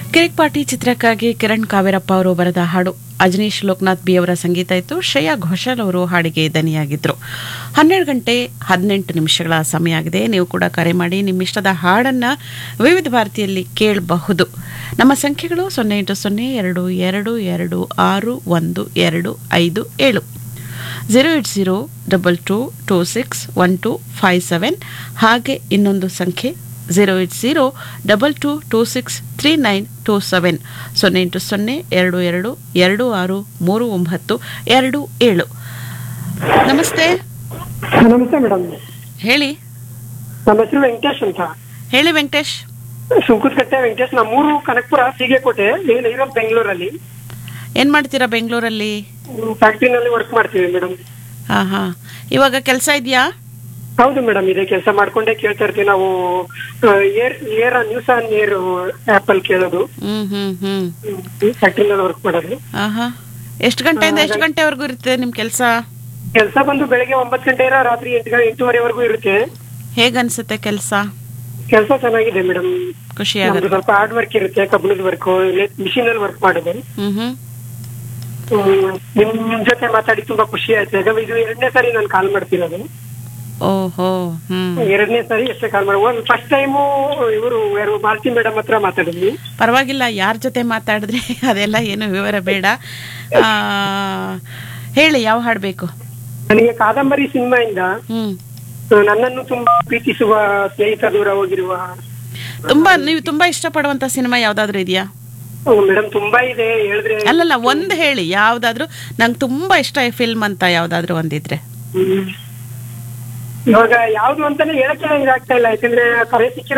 ಕಿರಿಕ್ ಪಾಟಿ ಚಿತ್ರಕ್ಕಾಗಿ ಕಿರಣ್ ಕಾವೇರಪ್ಪ ಅವರು ಬರೆದ ಹಾಡು ಅಜನೀಶ್ ಲೋಕನಾಥ್ ಬಿ ಅವರ ಸಂಗೀತ ಇತ್ತು ಶ್ರೇಯಾ ಘೋಷಾಲ್ ಅವರು ಹಾಡಿಗೆ ದನಿಯಾಗಿದ್ರು ಹನ್ನೆರಡು ಗಂಟೆ ಹದಿನೆಂಟು ನಿಮಿಷಗಳ ಸಮಯ ಆಗಿದೆ ನೀವು ಕೂಡ ಕರೆ ಮಾಡಿ ನಿಮ್ಮಿಷ್ಟದ ಹಾಡನ್ನ ವಿವಿಧ ಭಾರತಿಯಲ್ಲಿ ಕೇಳಬಹುದು ನಮ್ಮ ಸಂಖ್ಯೆಗಳು ಸೊನ್ನೆ ಎಂಟು ಸೊನ್ನೆ ಎರಡು ಎರಡು ಎರಡು ಆರು ಒಂದು ಎರಡು ಐದು ಏಳು zero eight zero double two two six one two five seven ಹಾಗೆ ಇನ್ನೊಂದು ಸಂಖ್ಯೆ zero eight zero double two two six three nine two seven ಸೊನ್ನೆ ಎಂಟು ಸೊನ್ನೆ ಎರಡು ಎರಡು ಎರಡು ಆರು ಮೂರು ಒಂಬತ್ತು ಎರಡು ಏಳು ನಮಸ್ತೆ ನಮಸ್ತೆ ಮೇಡಮ್ ಹೇಳಿ ನಮ್ಮ ಹೆಸರು ವೆಂಕಟೇಶ್ ಅಂತ ಹೇಳಿ ವೆಂಕಟೇಶ್ ಸುಂಕುತ್ಕಟ್ಟೆ ವೆಂಕಟೇಶ್ ನಮ್ಮೂರು ಕನಕಪುರ ಸೀಗೆಕೋಟೆ ಏನು ಇರೋದು ಬೆಂಗಳೂರಲ್ಲಿ ಏನು ಮಾಡ್ತೀರಾ ಬೆಂಗಳೂರಲ್ಲಿ ಫ್ಯಾಕ್ಟ್ರಿನಲ್ಲಿ ವರ್ಕ್ ಮಾಡ್ತೀವಿ ಮೇಡಮ್ ಹಾಂ ಹಾಂ ಇವಾಗ ಕೆಲಸ ಇದೆಯಾ ಹೌದು ಮೇಡಮ್ ಇದೇ ಕೆಲಸ ಮಾಡ್ಕೊಂಡೇ ಕೇಳ್ತಾ ಇರ್ತೀವಿ ನಾವು air air news on air app ಅಲ್ಲಿ ಕೇಳೋದು ಹ್ಞೂ ಹ್ಞೂ ಹ್ಞೂ ಫ್ಯಾಕ್ಟ್ರಿನಲ್ಲಿ ವರ್ಕ್ ಮಾಡೋದು ಹಾಂ ಹಾಂ ಎಷ್ಟು ಗಂಟೆಯಿಂದ ಎಷ್ಟು ಗಂಟೆವರೆಗೂ ಇರುತ್ತೆ ನಿಮ್ಮ ಕೆಲಸ ಕೆಲಸ ಬಂದು ಬೆಳಗ್ಗೆ ಒಂಬತ್ತು ಗಂಟೆಯಿಂದ ರಾತ್ರಿ ಎಂಟು ಗಂಟೆ ಎಂಟೂವರೆವರೆಗೂ ಇರುತ್ತೆ ಹೇಗನ್ಸುತ್ತೆ ಕೆಲಸ ಕೆಲಸ ಚೆನ್ನಾಗಿದೆ ಮೇಡಮ್ ಖುಷಿ ನಮ್ದು ಆಗುತ್ತೆ ಸ್ವಲ್ಪ ಹಾರ್ಡ್ ವರ್ಕ್ ಇರುತ್ತೆ ಕಬ್ಬಣದ ವರ್ಕ್ ಮಿಷಿನ್ ಅಲ್ಲಿ ವರ್ಕ್ ಮಾಡೋದು ಹ್ಞೂ ಹ್ಞೂ ಹ್ಮ್. ನಿಮ್ ನಿಮ್ ಜೊತೆ ಮಾತಾಡಿ ತುಂಬಾ ಖುಷಿ ಆಯ್ತು ಯಾಕಂದ್ರೆ ಇದು ಎರಡನೇ ಸಾರಿ ನಾನು ಕಾಲ್ ಮಾಡ್ತಿರೋದು ಓಹೋ ಹ್ಮ್ ಎರಡನೇ ಸಾರಿ ಎಷ್ಟೇ ಕಾಲ್ ಮಾಡಿ ಒಂದು ಫಸ್ಟ್ ಟೈಮು ಇವರು ಯಾರು ಮಾಲತಿ ಮೇಡಮ್ ಹತ್ರ ಮಾತಾಡಿದ್ವಿ ಪರವಾಗಿಲ್ಲ ಯಾರ ಜೊತೆ ಮಾತಾಡಿದ್ರೆ ಅದೆಲ್ಲ ಏನು ವಿವರ ಬೇಡ ಆ, ಹೇಳಿ ಯಾವ ಹಾಡು ಬೇಕು ನನಗೆ ಕಾದಂಬರಿ ಸಿನಿಮಾಯಿಂದ ಹ್ಮ್ ನನ್ನನ್ನು ತುಂಬಾ ಪ್ರೀತಿಸುವ ಸ್ನೇಹಿತ ದೂರ ಹೋಗಿರುವ ತುಂಬಾ ನೀವು ತುಂಬಾ ಇಷ್ಟಪಡುವಂತ ಸಿನಿಮಾ ಯಾವ್ದಾದ್ರು ಇದೆಯಾ ಮೇಡಮ್ ತುಂಬಾ ಇದೆ ಹೇಳಿದ್ರೆ ಅಲ್ಲಲ್ಲ ಒಂದ್ ಹೇಳಿ ಯಾವ್ದಾದ್ರು ನಂಗೆ ತುಂಬಾ ಇಷ್ಟ ಈ ಫಿಲ್ಮ್ ಅಂತ ಯಾವ್ದಾದ್ರು ಒಂದಿದ್ರೆ ಹ್ಮ್. ಇವಾಗ ಯಾವ್ದು ಅಂತಾನೆ ಹೇಳಕ್ಕೆ ಇದಾಗ್ತಾ ಇಲ್ಲ ಯಾಕಂದ್ರೆ ಕರೆ ಸಿಕ್ಕಿರೋ